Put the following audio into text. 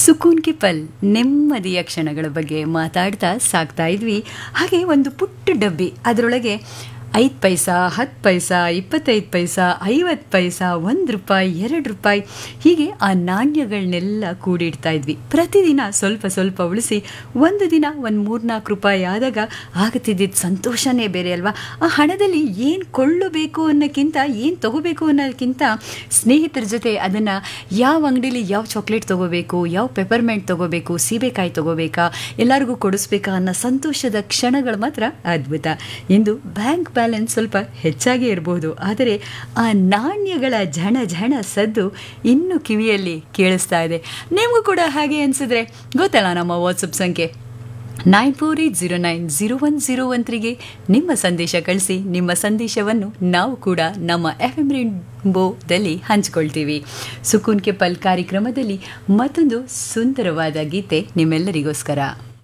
ಸುಕೂನ್ ಕೆ ಪಲ್ ನೆಮ್ಮದಿಯ ಕ್ಷಣಗಳ ಬಗ್ಗೆ ಮಾತಾಡ್ತಾ ಸಾಕ್ತಾ ಇದ್ವಿ ಹಾಗೆ ಒಂದು ಪುಟ್ಟ ಡಬ್ಬಿ ಅದರೊಳಗೆ ಐದು ಪೈಸಾ ಹತ್ತು ಪೈಸಾ ಇಪ್ಪತ್ತೈದು ಪೈಸಾ ಐವತ್ತು ಪೈಸಾ ಒಂದು ರೂಪಾಯಿ ಎರಡು ರೂಪಾಯಿ ಹೀಗೆ ಆ ನಾಣ್ಯಗಳನ್ನೆಲ್ಲ ಕೂಡಿಡ್ತಾ ಇದ್ವಿ ಪ್ರತಿದಿನ ಸ್ವಲ್ಪ ಸ್ವಲ್ಪ ಉಳಿಸಿ ಒಂದು ದಿನ ಒಂದು ಮೂರ್ನಾಲ್ಕು ರೂಪಾಯಿ ಆದಾಗ ಆಗುತ್ತಿದ್ದಿದ್ದು ಸಂತೋಷನೇ ಬೇರೆ ಅಲ್ವಾ ಆ ಹಣದಲ್ಲಿ ಏನು ಕೊಳ್ಳಬೇಕು ಅನ್ನೋಕ್ಕಿಂತ ಏನು ತಗೋಬೇಕು ಅನ್ನೋದಕ್ಕಿಂತ ಸ್ನೇಹಿತರ ಜೊತೆ ಅದನ್ನು ಯಾವ ಅಂಗಡಿಲಿ ಯಾವ ಚಾಕ್ಲೇಟ್ ತೊಗೋಬೇಕು ಯಾವ ಪೆಪರ್ಮೆಂಟ್ ತೊಗೋಬೇಕು ಸೀಬೆಕಾಯಿ ತೊಗೋಬೇಕಾ ಎಲ್ಲರಿಗೂ ಕೊಡಿಸ್ಬೇಕಾ ಅನ್ನೋ ಸಂತೋಷದ ಕ್ಷಣಗಳು ಮಾತ್ರ ಅದ್ಭುತ ಇಂದು ಬ್ಯಾಂಕ್ ಬ್ಯಾಲೆನ್ಸ್ ಸ್ವಲ್ಪ ಹೆಚ್ಚಾಗಿ ಇರಬಹುದು ಆದರೆ ಆ ನಾಣ್ಯಗಳ ಝಣ ಝಣ ಸದ್ದು ಇನ್ನೂ ಕಿವಿಯಲ್ಲಿ ಕೇಳಿಸ್ತಾ ಇದೆ ನಿಮಗೂ ಕೂಡ ಹಾಗೆ ಅನಿಸಿದ್ರೆ ಗೊತ್ತಲ್ಲ ನಮ್ಮ ವಾಟ್ಸಪ್ ಸಂಖ್ಯೆ nine four eight zero nine zero one zero one ತ್ರೀಗೆ ನಿಮ್ಮ ಸಂದೇಶ ಕಳಿಸಿ ನಿಮ್ಮ ಸಂದೇಶವನ್ನು ನಾವು ಕೂಡ ನಮ್ಮ ಎಫ್ ಎಂ ರೇನ್ಬೋದಲ್ಲಿ ಹಂಚ್ಕೊಳ್ತೀವಿ ಸುಕೂನ್ ಕೆ ಪಲ್ ಕಾರ್ಯಕ್ರಮದಲ್ಲಿ ಮತ್ತೊಂದು ಸುಂದರವಾದ ಗೀತೆ ನಿಮ್ಮೆಲ್ಲರಿಗೋಸ್ಕರ